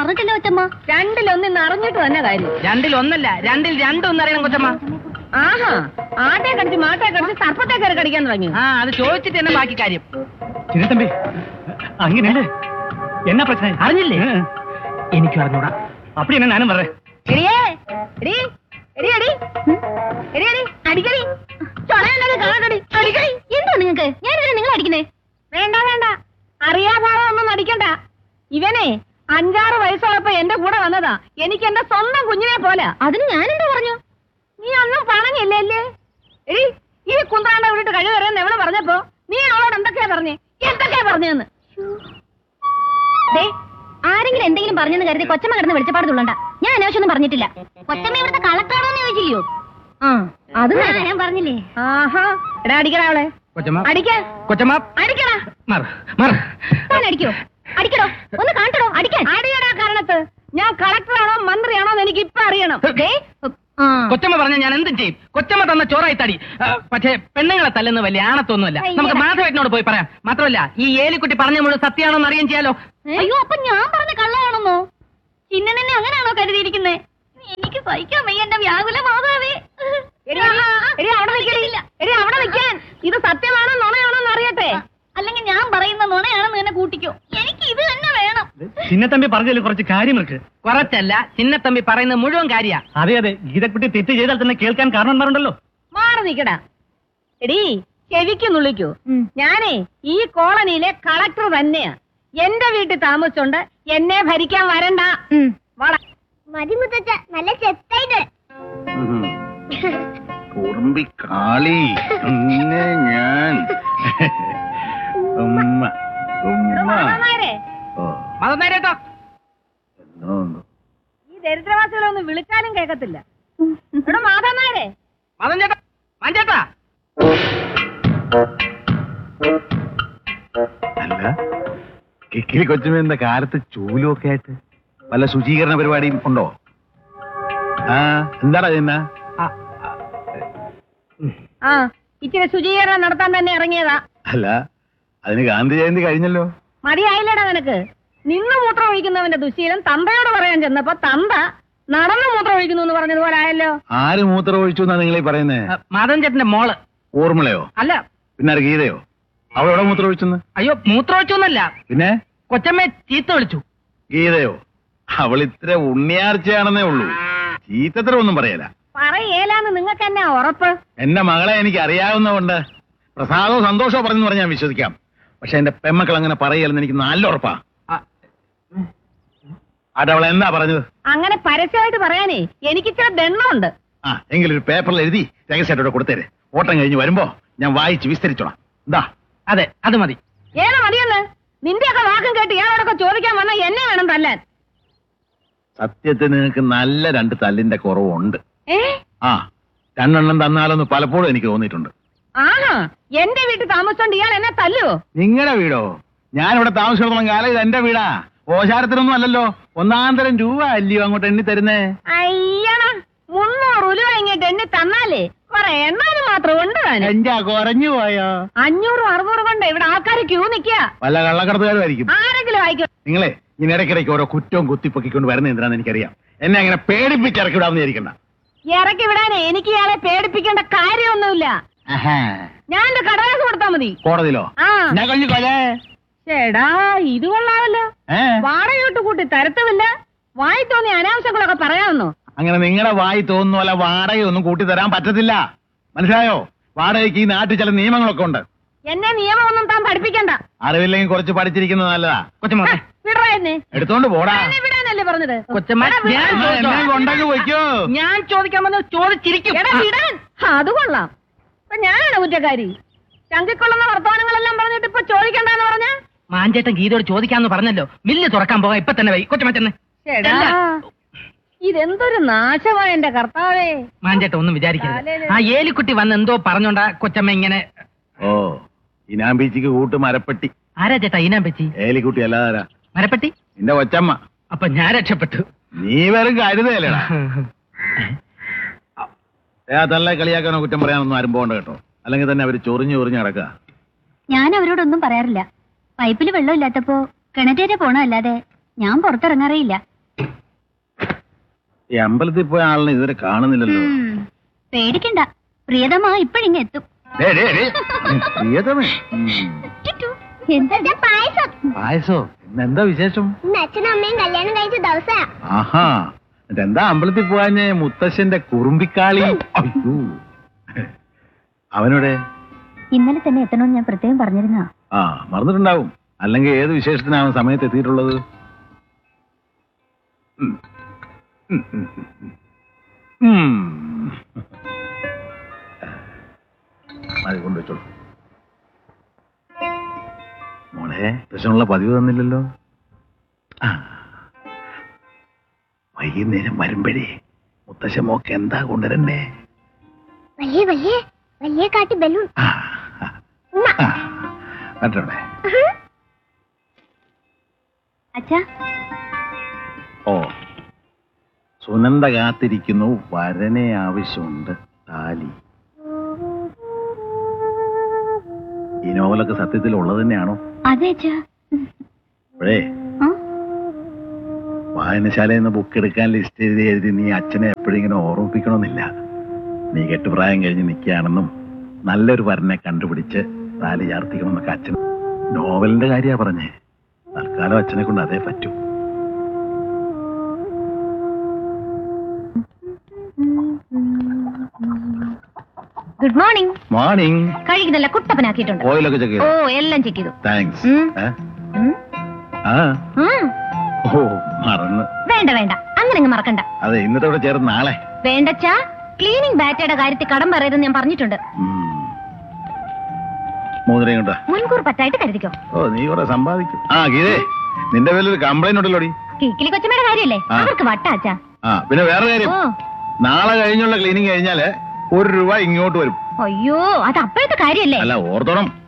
അറിഞ്ഞിട്ടില്ല കൊച്ചമ്മ രണ്ടിലൊന്ന് ഇന്ന് അറിഞ്ഞിട്ട് തന്നെ കാര്യം രണ്ടിൽ ഒന്നല്ല രണ്ടിൽ രണ്ടൊന്നും അറിയണം കൊച്ചമ്മ ആഹാ ആട്ടെ കടിച്ച് മാട്ടെ കടിച്ച് സർപ്പത്തെ കയറി കടിക്കാൻ തുടങ്ങി ആ അത് ചോദിച്ചിട്ട് തന്നെ ബാക്കി കാര്യം ചിന്നത്തമ്പി അങ്ങനെയല്ലേ എന്നാ പ്രശ്നം അറിഞ്ഞില്ലേ എനിക്ക് അറിഞ്ഞൂടാ അപ്പടി എന്നാ ഞാനും പറ എടിയേ എടി എടി എടി എടി എടി അടിക്കടി ചൊളയല്ലത് കാണടി അടിക്കടി എന്താ നിങ്ങക്ക് ഞാൻ ഇതിനെ നിങ്ങൾ അടിക്കുന്നേ വേണ്ട വേണ്ട അറിയാഭാവം അടിക്കണ്ട ഇവനെ അഞ്ചാറ് വയസ്സുള്ളപ്പോ എന്റെ കൂടെ വന്നതാ എനിക്ക് എന്റെ സ്വന്തം കുഞ്ഞിനെ പോലെ അതിന് ഞാൻ എന്താ പറഞ്ഞു നീ ഒന്നും പറഞ്ഞില്ലേ അല്ലേ എടി ഈ കുന്താണ്ട വിട്ടിട്ട് കഴിവറിയെന്ന് എവിടെ പറഞ്ഞപ്പോ നീ അവളോട് എന്തൊക്കെയാ പറഞ്ഞേ എന്തൊക്കെയാ പറഞ്ഞെന്ന് ദേ ആരെങ്കിലും എന്തെങ്കിലും പറഞ്ഞെന്ന് കരുതി കൊച്ചമ്മ കിടന്ന് വെളിച്ചപ്പാട് തുള്ളണ്ട ഞാൻ അനാവശ്യമൊന്നും പറഞ്ഞിട്ടില്ല കൊച്ചമ്മ ഇവിടുത്തെ കളക്ടറാണോന്ന് ചോദിച്ചില്ലയോ ആ അത് ഞാൻ പറഞ്ഞില്ലേ ആഹാ എടാ അടിക്കടാ അവളെ കൊച്ചമ്മ അടിക്ക കൊച്ചമ്മ അടിക്കടാ മാറ് മാറ് താൻ അടിക്കോ അടിക്കടോ ഒന്ന് കാണിക്കടോ അടിക്കാൻ അടിയടാ കാരണത്ത് ഞാൻ കളക്ടറാണോ മന്ത്രിയാണോ എന്ന് എനിക്ക് ഇപ്പൊ അറിയണം ദേ, ആ. കൊച്ചമ്മ പറഞ്ഞ ഞാൻ എന്തും ചെയ്യും കൊച്ചമ്മ തന്ന ചോറായി തടി ആ, പക്ഷേ പെണ്ണുങ്ങളെ തല്ലുന്ന വലിയ ആണത്തൊന്നുമല്ല അയ്യടാ. നമുക്ക് മാധവേട്ടനോട് പോയി പറയാം മാത്രമല്ല ഈ ഏലിക്കുട്ടി പറഞ്ഞ മുഴുവൻ സത്യമാണോ എന്ന് അറിയാൻ ചെയ്യാലോ അയ്യോ അപ്പൊ ഞാൻ പറഞ്ഞ കള്ളമാണെന്നോ ചിന്നനെ അങ്ങനെയാണോ കരുതിയിരിക്കുന്നേ എനിക്ക് സഹിക്കാൻ വയ്യ എന്റെ വ്യാകുല മാതാവേ എടി, എടി, എടി അവിടെ നിൽക്കടി എടി അവിടെ നിൽക്കാൻ ഇത് സത്യമാണോ നുണയാണോ എന്ന് അറിയട്ടെ അല്ലെങ്കിൽ ഞാൻ പറയുന്ന നുണയാണെന്ന് തന്നെ കൂട്ടിക്കോ എനിക്ക് ഇത് തന്നെ വേണം ചിന്നത്തമ്പി പറഞ്ഞതിൽ കുറച്ച് കാര്യങ്ങൾക്ക് കുറച്ചല്ല ചിന്നത്തമ്പി പറയുന്ന മുഴുവൻ കാര്യ അതെ അതെ ഗീതക്കുട്ടി തെറ്റ് ചെയ്താൽ തന്നെ കേൾക്കാൻ കാരണന്മാരുണ്ടല്ലോ മാറി നിക്കടാ എടി ചെവിക്ക് നുള്ളിക്കൂ ഉം. ഞാനേ ഈ കോളനിയിലെ കളക്ടർ തന്നെയാ എന്റെ വീട്ടിൽ താമസിച്ചോണ്ട് എന്നെ ഭരിക്കാൻ വരണ്ട വള മതി മുത്തച്ഛ നല്ല ചെത്തായിട്ട് കുറുമ്പി കാളി പിന്നെ ഞാൻ ഉമ്മ ഉമ്മ മാതാനായരെ, ഓ മതനേരേട്ടോ എന്തോ ഉണ്ട്. ഈ ദരിദ്രവാസികളെ ഒന്ന് വിളിച്ചാലും കേൾക്കത്തില്ല ഇവിടെ മാതാനായരെ മതൻ ചേട്ടാ മഞ്ചേട്ടാ അല്ല കിക്കിലി കൊച്ചുമ എന്താ കാലത്ത് ചൂലും ഒക്കെ ആയിട്ട് വല്ല ശുചീകരണ പരിപാടിയും ഉണ്ടോ ആ എന്താടാ ചെന്ന ആ ഇച്ചിരി ശുചീകരണം നടത്താൻ തന്നെ ഇറങ്ങിയതാ അല്ല അതിന് ഗാന്ധി ജയന്തി കഴിഞ്ഞല്ലോ മതിയായില്ലടാ നിനക്ക് നിന്ന് മൂത്രം ഒഴിക്കുന്നവന്റെ ദുശീലം തന്തയോട് പറയാൻ ചെന്നപ്പോ തന്ത നടന്നു മൂത്രം ഒഴിക്കുന്നു എന്ന് പറഞ്ഞതുപോലെ ആയല്ലോ ആര് മൂത്രം ഒഴിച്ചു എന്നാ നിങ്ങളീ പറയുന്നേ മതൻ ചേട്ടന്റെ മോള് ഓർമ്മളയോ അല്ല പിന്നെ ആര് ഗീതയോ അവൾ എവിടെ മൂത്രം ഒഴിച്ചെന്ന് അയ്യോ മൂത്രമൊച്ചൊന്നല്ല പിന്നെ കൊച്ചമ്മയെ ചീത്ത വിളിച്ചു ഗീതയോ അവൾ ഇത്ര ഉണ്ണിയാർച്ചയാണെന്നേ ഉള്ളൂ ചീത്തത്ര ഒന്നും പറയല പറയേലാന്ന് നിങ്ങൾക്ക് എന്നാ ഉറപ്പ് എന്റെ മകളെ എനിക്ക് അറിയാവുന്നതുകൊണ്ട് പ്രസാദവും സന്തോഷവും പറഞ്ഞു പറഞ്ഞാൽ ഞാൻ വിശ്വസിക്കാം പക്ഷെ എന്റെ പെമ്മക്കൾ അങ്ങനെ പറയലെന്ന് എനിക്ക് നല്ല ഉറപ്പാ ആ, ആട്ടെ അവൾ എന്താ പറഞ്ഞത് അങ്ങനെ പരസ്യമായിട്ട് പറയാനേ എനിക്ക് ഇച്ചിരി ദണ്ണമുണ്ട് ആ എങ്കിലും ഒരു പേപ്പറിൽ എഴുതി രഹസ്യമായിട്ടോടെ കൊടുത്തേര് ഓട്ടം കഴിഞ്ഞ് വരുമ്പോ ഞാൻ വായിച്ച് വിസ്തരിച്ചോളാം എന്താ അതെ അത് മതി ഏതാ മതിയെന്ന് നിന്റെയൊക്കെ വാക്കും കേട്ട് ഇയാളോടൊക്കെ ചോദിക്കാൻ വന്ന എന്നെ വേണം തല്ലാൻ സത്യത്തിൽ നിനക്ക് നല്ല രണ്ട് തല്ലിന്റെ കുറവുണ്ട് ഏ ആ രണ്ടെണ്ണം തന്നാലൊന്ന് പലപ്പോഴും എനിക്ക് തോന്നിയിട്ടുണ്ട് ആഹാ എന്റെ വീട്ടിൽ താമസിച്ചോണ്ട് ഇയാൾ എന്നെ തല്ലുവോ നിങ്ങളുടെ വീടോ ഞാൻ ഇവിടെ താമസിച്ചിടത്തോളം കാലം ഇത് എന്റെ വീടാ ഓശാരത്തിനൊന്നും അല്ലല്ലോ ഒന്നാം തരം രൂപ അല്ലയോ അങ്ങോട്ട് എണ്ണി തരുന്നേ അയ്യണ മുന്നൂറ് ഉലുവ ഇങ്ങോട്ട് എണ്ണി തന്നാലേ കൊറേ എണ്ണാനും മാത്രം ഉണ്ട് താനും എന്റെ കുറഞ്ഞു പോയോ അഞ്ഞൂറും അറുന്നൂറും കൊണ്ട് ഇവിടെ ആൾക്കാർ ക്യൂ നിക്കുക വല്ല കള്ളക്കടത്തുകാരും ആയിരിക്കും ആരെങ്കിലും വായിക്കും നിങ്ങളെ ഇങ്ങനെ ഇടയ്ക്കിടയ്ക്ക് ഓരോ കുറ്റവും കുത്തിപ്പൊക്കിക്കൊണ്ട് വരുന്ന എന്തിനാന്ന് എനിക്കറിയാം എന്നെ അങ്ങനെ പേടിപ്പിച്ച് ഇറക്കി വിടാമെന്ന് വിചാരിക്കണ്ട ഇറക്കി വിടാനേ എനിക്ക് ഇയാളെ പേടിപ്പിക്കേണ്ട കാര്യമൊന്നുമില്ല ആഹാ. ഞാൻ എന്റെ കടലാസ് കൊടുത്താ മതി കോടതിയിലോ ആ ഞാൻ കഴിഞ്ഞു കൊലേ ചേടാ ഇത് കൊള്ളാമല്ലോ ഏ വാടകയോട്ട് കൂട്ടി തരത്തുമില്ല വായി തോന്നിയ അനാവശ്യങ്ങളൊക്കെ പറയാമെന്നോ അങ്ങനെ നിങ്ങളുടെ വായി തോന്നുന്ന പോലെ വാടകയൊന്നും കൂട്ടി തരാൻ പറ്റത്തില്ല മനസ്സിലായോ വാടകയ്ക്ക് ഈ നാട്ടിൽ ചില നിയമങ്ങളൊക്കെ ഉണ്ട് എന്നെ നിയമമൊന്നും താൻ പഠിപ്പിക്കണ്ട അറിവില്ലെങ്കിൽ കുറച്ച് പഠിച്ചിരിക്കുന്നത് നല്ലതാ കൊച്ചമ്മ ഹ, വന്നേ. വിടറാ എന്നെ എടുത്തോണ്ട് പോടാ എന്നെ വിടാനല്ലേ പറഞ്ഞത് കൊച്ചമ്മ എടാ, ഞാൻ വിടാൻ. ചോദിച്ചോ? എന്നെ കൊണ്ടങ്ങ് വയ്ക്കോ ഞാൻ ചോദിക്കാൻ വന്ന് ചോദിച്ചിരിക്കും എടാ വിടാൻ ഹ, അത് കൊള്ളാം ഇപ്പൊ ഞാനാണ് കുറ്റക്കാരി ചങ്കിക്കൊള്ളുന്ന വർത്തമാനങ്ങളെല്ലാം പറഞ്ഞിട്ട് ഇപ്പൊ ചോദിക്കണ്ടെന്ന് പറഞ്ഞ മാഞ്ചേട്ടൻ ഗീതയോട് ചോദിക്കാന്ന് പറഞ്ഞല്ലോ മില്ല് തുറക്കാൻ പോകാം ഇപ്പൊ തന്നെ വൈ കൊച്ചമ്മ ചെന്ന് ചേടാ എന്താ? ഇതെന്തൊരു നാശമായ എന്റെ കർത്താവേ മാഞ്ചേട്ടൻ ഒന്നും വിചാരിക്കരുത് കാലേല്. ആ ഏലിക്കുട്ടി വന്ന് എന്തോ പറഞ്ഞോണ്ടാ കൊച്ചമ്മ ഇങ്ങനെ ഓ ഇനാം ബീച്ചിക്ക് കൂട്ട് മരപ്പെട്ടി ആരാ ചേട്ടാ ഈനാൻ പറ്റി ഏലിക്കുട്ടി അല്ലാതാരാ മരപ്പെട്ടി നിന്റെ കൊച്ചമ്മ അപ്പൊ ഞാൻ രക്ഷപ്പെട്ടു നീ വെറും കരുതല്ലേടാ ഏ തള്ള കളിയാക്കാനോ കുറ്റം പറയാനൊന്നും ആരും പോകണ്ട കേട്ടോ അല്ലെങ്കിൽ തന്നെ അവര് ചൊറിഞ്ഞു ചൊറിഞ്ഞു കിടക്കുക ഞാൻ അവരോടൊന്നും പറയാറില്ല പൈപ്പിൽ വെള്ളമില്ലാത്തപ്പോ കിണറ്റേരെ പോണോ അല്ലാതെ ഞാൻ പുറത്തിറങ്ങാറേയില്ല ഈ അമ്പലത്തിൽ പോയ ആളിനെ ഇതുവരെ കാണുന്നില്ലല്ലോ ഉം. പേടിക്കണ്ട പ്രിയതമാ ഇപ്പഴിങ്ങ എത്തും ഡേ, ഡേ, ഡേ. പ്രിയതമേ ഉം. എന്താ പായസം പായസോ ഇന്നെന്താ വിശേഷം ഇന്ന് അച്ഛനും അമ്മയും കല്യാണം കഴിച്ച ദിവസാ ആഹാ എന്താ അമ്പലത്തിൽ പോവാഞ്ഞ മുത്തശ്ശന്റെ കുറുമ്പിക്കാളി അയ്യോ അവനോടെ ഇന്നലെ തന്നെ എത്തണമെന്ന് ഞാൻ പ്രത്യേകം പറഞ്ഞിരുന്ന ആ മറന്നിട്ടുണ്ടാവും അല്ലെങ്കിൽ ഏത് വിശേഷത്തിനാവും സമയത്ത് എത്തിയിട്ടുള്ളത് ഉം. ഉം, ഉം, ഉം. ഉം. അത് കൊണ്ടുവച്ചോളൂ മോളെ പ്രശ്നമുള്ള പതിവ് തന്നില്ലല്ലോ ആ വൈകുന്നേരം വരുമ്പഴേ മുത്തശ്ശ മോക്ക് എന്താ കൊണ്ടുവരണ്ടേ വലിയ വലിയ വലിയ കാട്ടി ബലൂൺ ആ ആ. മറ്റോടെ അച്ഛാ ഓ സുനന്ദ കാത്തിരിക്കുന്നു വരനെ ആവശ്യമുണ്ട് താലി ഈ നോവലൊക്കെ സത്യത്തിൽ ഉള്ളത് തന്നെയാണോ അതെ അച്ഛാ അപ്പോഴേ ആ? വായനശാലയിൽ നിന്ന് ബുക്ക് എടുക്കാൻ ലിസ്റ്റ് എഴുതി എഴുതി നീ അച്ഛനെ എപ്പോഴും ഇങ്ങനെ ഓർമ്മിപ്പിക്കണമെന്നില്ല നീ കെട്ടുപ്രായം കഴിഞ്ഞ് നിൽക്കുകയാണെന്നും നല്ലൊരു വരനെ കണ്ടുപിടിച്ച് താലി ചാർത്തിക്കണമെന്നൊക്കെ അച്ഛൻ നോവലിന്റെ കാര്യാ പറഞ്ഞേ തൽക്കാലം അച്ഛനെ കൊണ്ട് അതേ പറ്റൂ ഗുഡ് മോർണിംഗ് മോർണിംഗ് കഴിക്കുന്നല്ല കുട്ടപ്പനാക്കിയിട്ടുണ്ട് ഓയിലൊക്കെ ചെക്ക് ഓ ചെയ്തു എല്ലാം ചെക്ക് ചെയ്തു താങ്ക്സ് ഉം. ഉം. ആ ഉം. ഓ മറന്ന് വേണ്ട വേണ്ട അങ്ങനെ അങ്ങ് മറക്കണ്ട അതെ ഇന്നത്തോടെ ചേർന്ന് നാളെ വേണ്ടച്ചാ ക്ലീനിങ് ബാറ്റയുടെ കാര്യത്തിൽ കടം പറയരുതെന്ന് ഞാൻ പറഞ്ഞിട്ടുണ്ട് ഉം. മോതിരം കൊണ്ടാ മുൻകൂർ പറ്റായിട്ട് കരുതിക്കോ ഓ നീ കുറെ സമ്പാദിക്കും ആ ഗീതേ നിന്റെ പേരിൽ ഒരു കംപ്ലൈന്റ് ഉണ്ടല്ലോടി കിക്കിലി കൊച്ചമ്മയുടെ കാര്യല്ലേ ആ. അവർക്ക് വട്ടാച്ചാ ആ പിന്നെ വേറെ കാര്യം ഓ നാളെ കഴിഞ്ഞുള്ള ക്ലീനിങ് കഴിഞ്ഞാല് ഒരു രൂപ ഇങ്ങോട്ട് വരും അയ്യോ അത് അപ്പോഴത്തെ കാര്യല്ലേ അല്ല ഓർത്തോണം